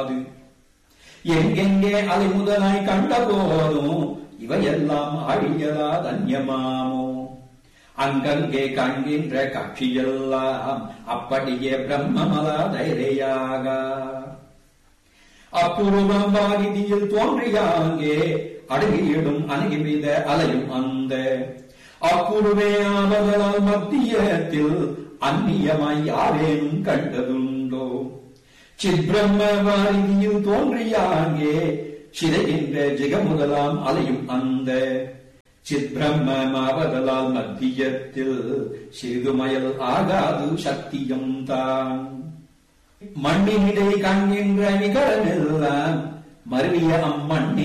ஆகாது எங்கெங்கே அலை முதலாய் கண்ட போதும் இவையெல்லாம் அழியலா தன்யமாமோ அங்கங்கே காண்கின்ற காட்சியெல்லாம் அப்படியே பிரம்மமலா தைரையாக அப்புருவம் வாரிதியில் தோன்றியாங்கே அடங்கியிடும் அணுகிவித அலையும் அந்த அப்புருவே ஆவதலால் மத்தியத்தில் அந்நியமாய் யாரேனும் கண்டதுண்டோ சித்பிரம்ம வாரிதியில் தோன்றியாங்கே சிதைகின்ற ஜெகமுதலாம் அலையும் அந்த சித்பிரம்மமாவதலால் மத்தியத்தில் சிறுதுமயல் ஆகாது சக்தியும் தான் மண்ணினிடை காண்கின்ற நிகழமெல்லாம் மருவிய அம்மண்ணி